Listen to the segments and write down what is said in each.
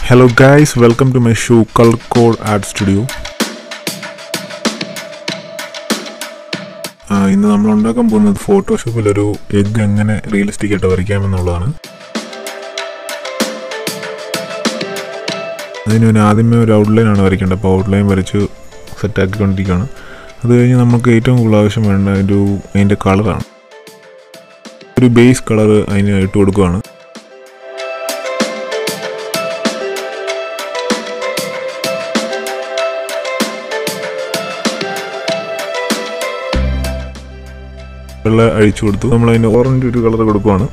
Hello guys, welcome to my show Color Code Art Studio. ആ, ഇന്ന് നമ്മൾ ഉണ്ടാക്കാൻ പോകുന്നത് ഫോട്ടോഷോപ്പിൽ ഒരു എഗ് എങ്ങനെ റിയലിസ്റ്റിക് ആയിട്ട് വരയ്ക്കാമെന്നുള്ളതാണ് അതിന് പിന്നെ ആദ്യമേ ഒരു ഔട്ട്ലൈൻ ആണ് വരയ്ക്കേണ്ടത് അപ്പോൾ ഔട്ട്ലൈൻ വരച്ച് സെറ്റാക്കിക്കൊണ്ടിരിക്കുകയാണ് അത് കഴിഞ്ഞ് നമുക്ക് ഏറ്റവും കൂടുതൽ ആവശ്യം വേണ്ട ഒരു അതിൻ്റെ കളറാണ് ഒരു ബേസ് കളർ അതിന് ഇട്ട് കൊടുക്കുകയാണ് വെള്ള അഴിച്ചു കൊടുത്തു നമ്മൾ അതിന് ഓറഞ്ച് ഒരു കളർ കൊടുക്കുവാണ്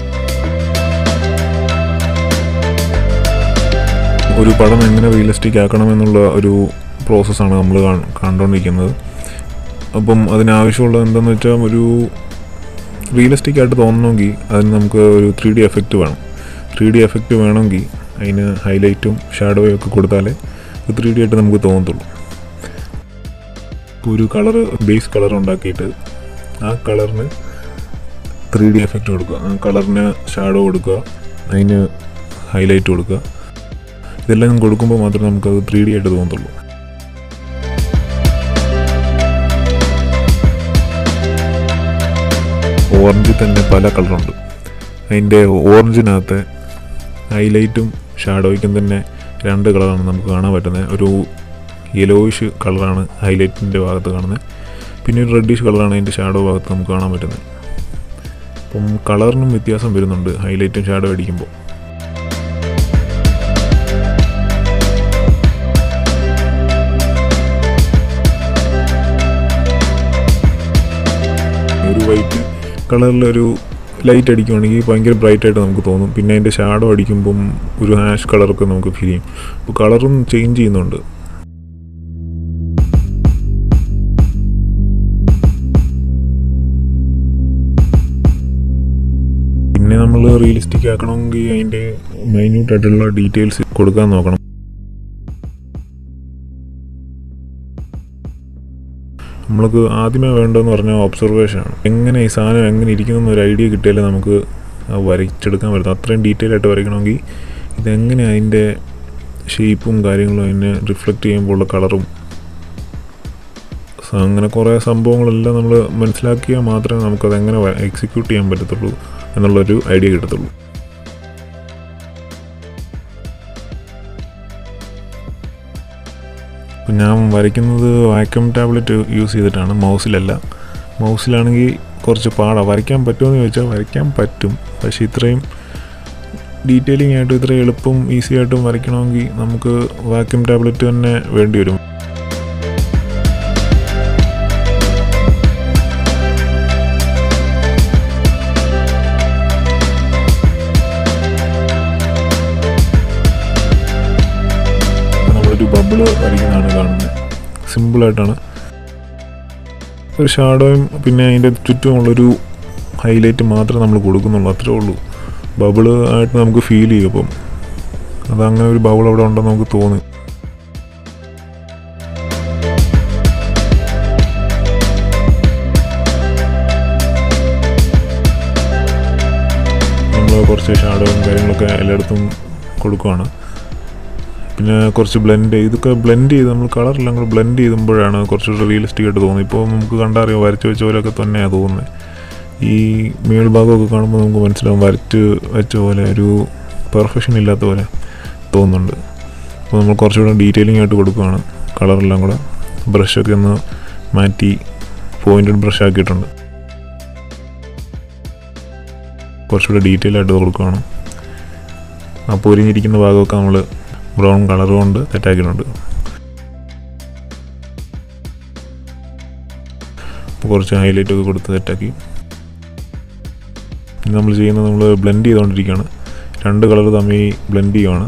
ഒരു പടം എങ്ങനെ റിയലിസ്റ്റിക് ആക്കണമെന്നുള്ള ഒരു പ്രോസസ്സാണ് നമ്മൾ കണ്ടുകൊണ്ടിരിക്കുന്നത് അപ്പം അതിനാവശ്യമുള്ളത് എന്താണെന്ന് വെച്ചാൽ ഒരു റിയലിസ്റ്റിക് ആയിട്ട് തോന്നണമെങ്കിൽ അതിന് നമുക്ക് ഒരു ത്രീ ഡി എഫക്റ്റ് വേണം ത്രീ ഡി എഫക്റ്റ് വേണമെങ്കിൽ അതിന് ഹൈലൈറ്റും ഷാഡോയും ഒക്കെ കൊടുത്താലേ ത്രീ ഡി ആയിട്ട് നമുക്ക് തോന്നത്തുള്ളൂ ഒരു കളർ ബേസ് കളർ ഉണ്ടാക്കിയിട്ട് ആ കളറിന് ത്രീ ഡി എഫക്റ്റ് കൊടുക്കുക ആ കളറിന് ഷാഡോ കൊടുക്കുക അതിന് ഹൈലൈറ്റ് കൊടുക്കുക ഇതെല്ലാം കൊടുക്കുമ്പോൾ മാത്രമേ നമുക്കത് ത്രീ ഡി ആയിട്ട് തോന്നത്തുള്ളൂ ഓറഞ്ചിൽ തന്നെ പല കളറുണ്ട് അതിൻ്റെ ഓറഞ്ചിനകത്ത് ഹൈലൈറ്റും ഷാഡോയ്ക്കും തന്നെ രണ്ട് കളറാണ് നമുക്ക് കാണാൻ പറ്റുന്നത് ഒരു യെലോയിഷ് കളറാണ് ഹൈലൈറ്റിൻ്റെ ഭാഗത്ത് കാണുന്നത് പിന്നെ ഒരു റെഡിഷ് കളറാണ് അതിൻ്റെ ഷാഡോ ഭാഗത്ത് നമുക്ക് കാണാൻ പറ്റുന്നത് അപ്പം കളറിനും വ്യത്യാസം വരുന്നുണ്ട് ഹൈലൈറ്റും ഷാഡോ അടിക്കുമ്പോൾ ഒരു വൈറ്റ് കളറിലൊരു ലൈറ്റ് അടിക്കുവാണെങ്കിൽ ഭയങ്കര ബ്രൈറ്റ് ആയിട്ട് നമുക്ക് തോന്നും പിന്നെ അതിൻ്റെ ഷാഡോ അടിക്കുമ്പം ഒരു ഹാഷ് കളറൊക്കെ നമുക്ക് ഫീൽ ചെയ്യും അപ്പോൾ കളറും ചേഞ്ച് ചെയ്യുന്നുണ്ട് പിന്നെ നമ്മൾ റിയലിസ്റ്റിക് ആക്കണമെങ്കിൽ അതിൻ്റെ മൈന്യൂട്ട് ആയിട്ടുള്ള ഡീറ്റെയിൽസ് കൊടുക്കാൻ നോക്കണം നമ്മൾക്ക് ആദ്യമേ വേണ്ടതെന്ന് പറഞ്ഞാൽ ഒബ്സർവേഷനാണ് എങ്ങനെ ഈ സാധനം എങ്ങനെ ഇരിക്കുന്നു ഒരു ഐഡിയ കിട്ടിയാലേ നമുക്ക് അത് വരച്ചെടുക്കാൻ പറ്റും അത്രയും ഡീറ്റെയിൽ ആയിട്ട് വരയ്ക്കണമെങ്കിൽ ഇതെങ്ങനെ അതിൻ്റെ ഷേപ്പും കാര്യങ്ങളും അതിനെ റിഫ്ലക്റ്റ് ചെയ്യുമ്പോൾ ഉള്ള കളറും സ- അങ്ങനെ കുറേ സംഭവങ്ങളെല്ലാം നമ്മൾ മനസ്സിലാക്കിയാൽ മാത്രമേ നമുക്കത് എങ്ങനെ എക്സിക്യൂട്ട് ചെയ്യാൻ പറ്റത്തുള്ളൂ എന്നുള്ളൊരു ഐഡിയ കിട്ടത്തുള്ളൂ ഇപ്പം ഞാൻ വരയ്ക്കുന്നത് വാക്യൂം ടാബ്ലറ്റ് യൂസ് ചെയ്തിട്ടാണ് മൗസിലല്ല മൗസിലാണെങ്കിൽ കുറച്ച് പാടാണ് വരയ്ക്കാൻ പറ്റുമെന്ന് ചോദിച്ചാൽ വരയ്ക്കാൻ പറ്റും പക്ഷേ ഇത്രയും ഡീറ്റെയിലിംഗ് ആയിട്ട് ഇത്രയും എളുപ്പം ഈസി ആയിട്ടും വരയ്ക്കണമെങ്കിൽ നമുക്ക് വാക്യൂം ടാബ്ലറ്റ് തന്നെ വേണ്ടി വരും നമ്മളൊരു ബബിള് വരയ്ക്കുന്നതാണ് കാണുന്നത് സിമ്പിളായിട്ടാണ് ഒരു ഷാഡോയും പിന്നെ അതിൻ്റെ ചുറ്റുമുള്ളൊരു ഹൈലൈറ്റ് മാത്രമേ നമ്മൾ കൊടുക്കുന്നുള്ളൂ അത്രേ ഉള്ളൂ ബബിള് ആയിട്ട് നമുക്ക് ഫീൽ ചെയ്യും അപ്പം അതങ്ങനെ ഒരു ബബിൾ അവിടെ ഉണ്ടെന്ന് നമുക്ക് തോന്നി നമ്മൾ കുറച്ച് ഷാഡോയും കാര്യങ്ങളൊക്കെ എല്ലായിടത്തും കൊടുക്കുവാണ് പിന്നെ കുറച്ച് ബ്ലെൻഡ് ഇതൊക്കെ ബ്ലെൻഡ് ചെയ്ത് നമ്മൾ കളറെല്ലാം കൂടെ ബ്ലെൻഡ് ചെയ്യുമ്പോഴാണ് കുറച്ചുകൂടെ റിയലിസ്റ്റിക് ആയിട്ട് തോന്നുന്നത് ഇപ്പോൾ നമുക്ക് കണ്ടറിയാം വരച്ച് വെച്ച പോലെയൊക്കെ തന്നെയാണ് തോന്നുന്നത് ഈ മേൽഭാഗമൊക്കെ കാണുമ്പോൾ നമുക്ക് മനസ്സിലാവും വരച്ച് വെച്ച പോലെ ഒരു പെർഫെക്ഷൻ ഇല്ലാത്ത പോലെ തോന്നുന്നുണ്ട് അപ്പോൾ നമ്മൾ കുറച്ചുകൂടെ ഡീറ്റെയിലിംഗ് ആയിട്ട് കൊടുക്കുകയാണ് കളറെല്ലാം കൂടെ ബ്രഷൊക്കെ ഒന്ന് മാറ്റി പോയിൻറ്റഡ് ബ്രഷ് ആക്കിയിട്ടുണ്ട് കുറച്ചുകൂടെ ഡീറ്റെയിൽ ആയിട്ട് കൊടുക്കുകയാണ് ആ പൊരിഞ്ഞിരിക്കുന്ന ഭാഗമൊക്കെ നമ്മൾ ബ്രൗൺ കളർ കൊണ്ട് സെറ്റാക്കിയിട്ടുണ്ട് അപ്പോൾ കുറച്ച് ഹൈലൈറ്റ് ഒക്കെ കൊടുത്ത് സെറ്റാക്കി ഇനി നമ്മൾ ചെയ്യുന്നത് നമ്മൾ ബ്ലെൻഡ് ചെയ്തുകൊണ്ടിരിക്കുകയാണ് രണ്ട് കളർ തമ്മിൽ ബ്ലെൻഡ് ചെയ്യുവാണ്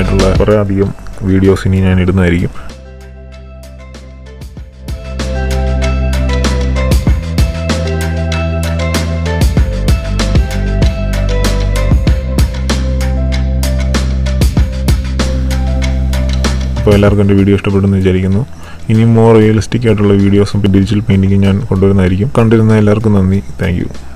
ആയിട്ടുള്ള കുറേ അധികം വീഡിയോസ് ഇനി ഞാൻ ഇടുന്നതായിരിക്കും അപ്പോൾ എല്ലാവർക്കും എൻ്റെ വീഡിയോ ഇഷ്ടപ്പെടുമെന്ന് വിചാരിക്കുന്നു ഇനി മോർ റിയലിസ്റ്റിക് ആയിട്ടുള്ള വീഡിയോസും ഡിജിറ്റൽ പെയിൻറ്റിങ്ങും ഞാൻ കൊണ്ടുവരുന്നതായിരിക്കും കണ്ടിരുന്ന എല്ലാവർക്കും നന്ദി താങ്ക്